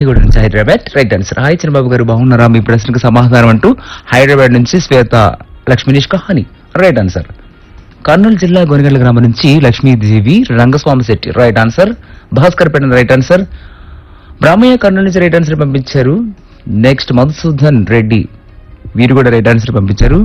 కత్తిగూడ నుంచి Hyderabad right answer hi Chandrababu గారు బాగున్నారా మీ ప్రశ్నకు సమాధానం అంటూ హైదరాబాద్ నుంచి శ్వేత లక్ష్మీనిష్ కహాని రైట్ ఆన్సర్ కర్నూలు జిల్లా గొనిగండ్ల గ్రామం నుంచి లక్ష్మీదేవి రంగస్వామి శెట్టి రైట్ ఆన్సర్ భాస్కర్ పెట్టిన రైట్ ఆన్సర్ బ్రాహ్మయ్య కర్నూలు నుంచి రైట్ ఆన్సర్ పంపించారు నెక్స్ట్ మధుసూదన్ రెడ్డి వీరు కూడా రైట్ ఆన్సర్ పంపించారు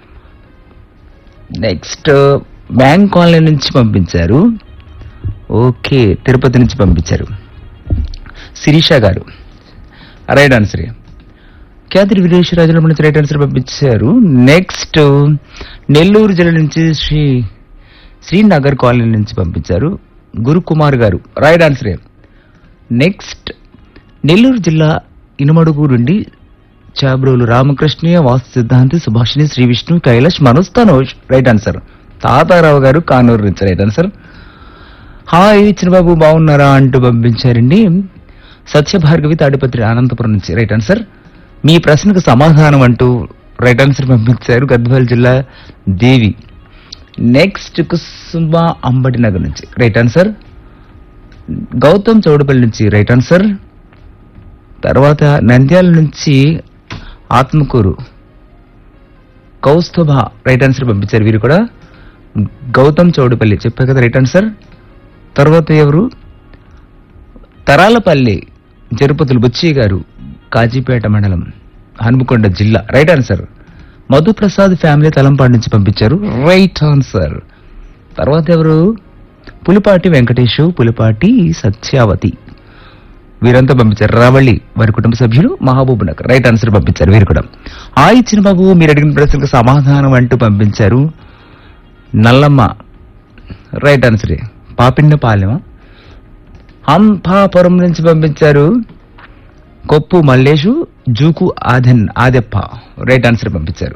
నెక్స్ట్ బ్యాంక్ కాలనీ నుంచి పంపించారు ఓకే తిరుపతి నుంచి పంపించారు శిరీష గారు రైట్ ఆన్సర్ ఖ్యాతి విదేశీ రాజుల నుంచి రైట్ ఆన్సర్ పంపించారు నెక్స్ట్ నెల్లూరు జిల్లా నుంచి శ్రీ శ్రీనగర్ కాలనీ నుంచి పంపించారు గురుకుమార్ గారు రైట్ ఆన్సర్ నెక్స్ట్ నెల్లూరు జిల్లా ఇనుమడుగు నుండి చాబ్రోలు రామకృష్ణయ్య వాస్తు సిద్ధాంతి సుభాషిణి శ్రీ విష్ణు కైలాష్ మనోజ్ తనోజ్ రైట్ ఆన్సర్ తాతారావు గారు కానూరు నుంచి రైట్ ఆన్సర్ హాయ్ చిన్నబాబు బాగున్నారా అంటూ పంపించారండి సత్యభార్గవి తాడిపత్రి అనంతపురం నుంచి రైట్ ఆన్సర్ మీ ప్రశ్నకు సమాధానం అంటూ రైట్ ఆన్సర్ పంపించారు గద్వాల జిల్లా దేవి నెక్స్ట్ కుసుమ అంబటి నగర్ నుంచి రైట్ ఆన్సర్ గౌతమ్ చౌడపల్లి నుంచి రైట్ ఆన్సర్ తర్వాత నంద్యాల నుంచి ఆత్మకూరు కౌస్తుభ రైట్ ఆన్సర్ పంపించారు వీరు కూడా గౌతమ్ చౌడపల్లి చెప్పా కదా రైట్ ఆన్సర్ తర్వాత ఎవరు తరాలపల్లి జరుపతులు బుచ్చి గారు కాజీపేట మండలం హనుమకొండ జిల్లా right answer Madhuprasad family Talampadu నుంచి పంపించారు రైట్ ఆన్సర్ తర్వాత ఎవరు పులిపాటి వెంకటేష్ పులిపాటి సత్యావతి వీరంతా పంపించారు రావళి వారి కుటుంబ సభ్యులు మహబూబ్ నగర్ రైట్ ఆన్సర్ పంపించారు వీరు కూడా ఆ ఇచ్చిన బాబు మీరు అడిగిన ప్రశ్నకు సమాధానం అంటూ పంపించారు నల్లమ్మ రైట్ ఆన్సర్ పాపిన్నపాలెమ హంపాపురం నుంచి పంపించారు కొప్పు మల్లేషు జూకు ఆదెన్ ఆదెప్ప రైట్ ఆన్సర్ పంపించారు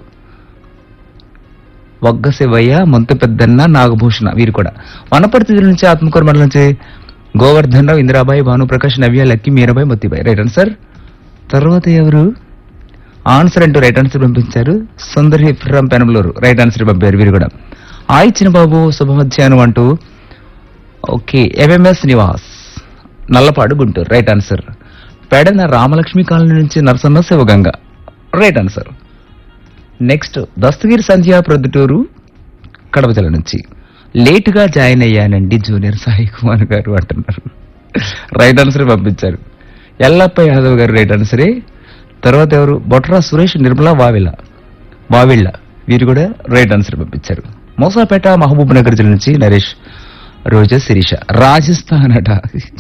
వగ్గ శివయ్య మొంత పెద్దన్న నాగభూషణ వీరు కూడా వనపర్తి జిల్లా నుంచి ఆత్మకూరు మండలం నుంచి గోవర్ధన్ రావు ఇందిరాబాయి భానుప్రకాష్ నవ్య లక్కి మీరాబాయి మొత్తిబాయి రైట్ ఆన్సర్ తర్వాత ఎవరు ఆన్సర్ అంటూ రైట్ ఆన్సర్ పంపించారు Sundari from Penamaluru right answer పంపారు వీరు కూడా ఆయి చిన్నబాబు శుభ మధ్యాహ్నం అంటూ okay MMS Nivas Nallapadu Guntur right answer Pedana Ramalakshmi colony నుంచి Narasanna Sivaganga right answer next Dastagiri Sandhya Proddatur Kadapa జిల్లా నుంచి లేట్ గా జాయిన్ అయ్యానండి జూనియర్ సాయి కుమార్ గారు అంటున్నారు రైట్ ఆన్సర్ పంపించారు ఎల్లప్ప యాదవ్ గారు రైట్ ఆన్సరే తర్వాత ఎవరు బొట్రా సురేష్ నిర్మల వావిల వావిళ్ళ వీరు కూడా రైట్ ఆన్సర్ పంపించారు మోసాపేట మహబూబ్ నగర్ జిల్లా నుంచి నరేష్ రోజా శిరీష రాజస్థాన్ అట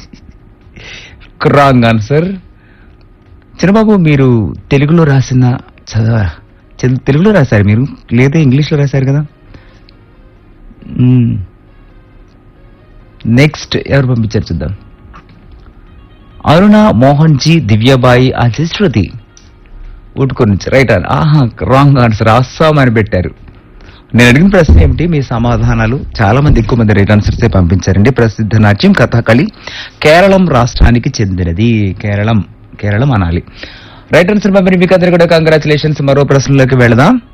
రాంగ్ ఆన్సర్ చిన్నబాబు మీరు తెలుగులో రాసిన చదవ చ- తెలుగులో రాశారు మీరు లేదా ఇంగ్లీష్లో రాశారు కదా నెక్స్ట్ ఎవరు పంపించారు చూద్దాం అరుణ మోహన్ జీ దివ్యబాయి అజయ్ శృతి ఊటుకూరు నుంచి రైట్ ఆహా రాంగ్ ఆన్సర్ అస్సాం అని పెట్టారు నేను అడిగిన ప్రశ్న ఏమిటి మీ సమాధానాలు చాలా మంది ఎక్కువ మంది రైట్ ఆన్సర్స్ పంపించారండి ప్రసిద్ధ నాట్యం కథకళి కేరళం రాష్ట్రానికి చెందినది కేరళం కేరళం అనాలి రైట్ ఆన్సర్ పంపిణీ మీకు అందరు కూడా కంగ్రాచులేషన్స్ మరో ప్రశ్నలోకి వెళదాం